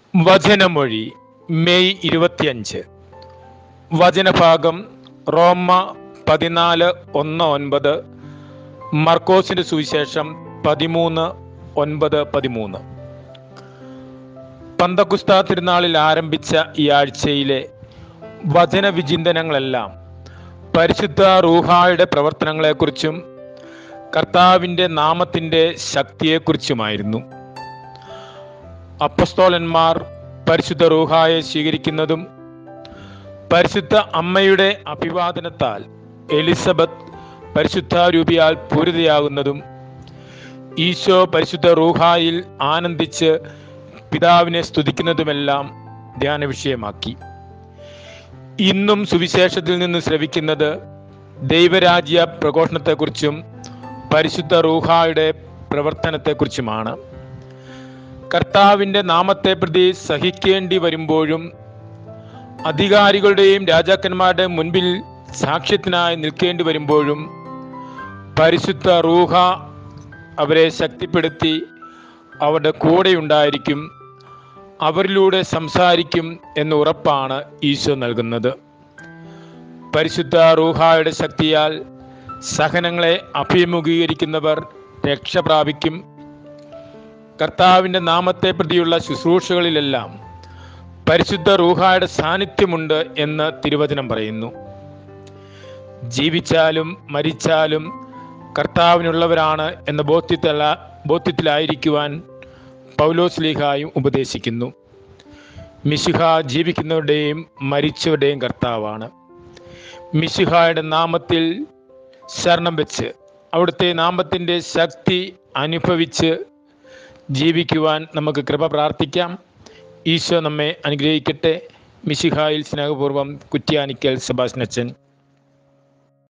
വചനമൊഴി May ഇരുപത്തിയഞ്ച് വചനഭാഗം റോമ പതിനാല് ഒന്ന് ഒൻപത് മർക്കോസിന്റെ സുവിശേഷം പതിമൂന്ന് ഒൻപത് പതിമൂന്ന് പന്തക്കുസ്ത തിരുനാളിൽ ആരംഭിച്ച ഈ ആഴ്ചയിലെ വചന വിചിന്തനങ്ങളെല്ലാം പരിശുദ്ധ റൂഹായുടെ പ്രവർത്തനങ്ങളെക്കുറിച്ചും കർത്താവിൻ്റെ നാമത്തിൻ്റെ ശക്തിയെക്കുറിച്ചുമായിരുന്നു അപ്പസ്തോലന്മാർ പരിശുദ്ധ റൂഹായെ സ്വീകരിക്കുന്നതും പരിശുദ്ധ അമ്മയുടെ അഭിവാദനത്താൽ എലിസബത്ത് പരിശുദ്ധാരൂപിയാൽ പൂരിതയാകുന്നതും ഈശോ പരിശുദ്ധ റൂഹായിൽ ആനന്ദിച്ച് പിതാവിനെ സ്തുതിക്കുന്നതുമെല്ലാം ധ്യാന വിഷയമാക്കി ഇന്നും സുവിശേഷത്തിൽ നിന്ന് ശ്രവിക്കുന്നത് ദൈവരാജ്യ പ്രഘോഷണത്തെക്കുറിച്ചും പരിശുദ്ധ റൂഹായുടെ പ്രവർത്തനത്തെക്കുറിച്ചുമാണ് കർത്താവിൻ്റെ നാമത്തെ പ്രതി സഹിക്കേണ്ടി വരുമ്പോഴും അധികാരികളുടെയും രാജാക്കന്മാരുടെ മുൻപിൽ സാക്ഷ്യത്തിനായി നിൽക്കേണ്ടി വരുമ്പോഴും പരിശുദ്ധ റൂഹ അവരെ ശക്തിപ്പെടുത്തി അവരുടെ കൂടെയുണ്ടായിരിക്കും അവരിലൂടെ സംസാരിക്കും എന്ന ഉറപ്പാണ് ഈശോ നൽകുന്നത് പരിശുദ്ധ റൂഹായുടെ ശക്തിയാൽ സഹനങ്ങളെ അഭിമുഖീകരിക്കുന്നവർ രക്ഷ പ്രാപിക്കും കർത്താവിൻ്റെ നാമത്തെ പ്രതിയുള്ള ശുശ്രൂഷകളിലെല്ലാം പരിശുദ്ധ റൂഹായുടെ സാന്നിധ്യമുണ്ട് എന്ന് തിരുവചനം പറയുന്നു ജീവിച്ചാലും മരിച്ചാലും കർത്താവിനുള്ളവരാണ് എന്ന ബോധ്യത്തല ബോധ്യത്തിലായിരിക്കുവാൻ പൗലോസ് ലീഹായും ഉപദേശിക്കുന്നു മിശിഹ ജീവിക്കുന്നവരുടെയും മരിച്ചവരുടെയും കർത്താവാണ് മിശിഹായുടെ നാമത്തിൽ ശരണം വെച്ച് അവിടുത്തെ നാമത്തിൻ്റെ ശക്തി അനുഭവിച്ച് ജീവിക്കുവാൻ നമുക്ക് കൃപ പ്രാർത്ഥിക്കാം ഈശോ നമ്മെ അനുഗ്രഹിക്കട്ടെ മിശിഹായിൽ സ്നേഹപൂർവ്വം കുറ്റ്യാനിക്കൽ സെബാസ്നച്ചൻ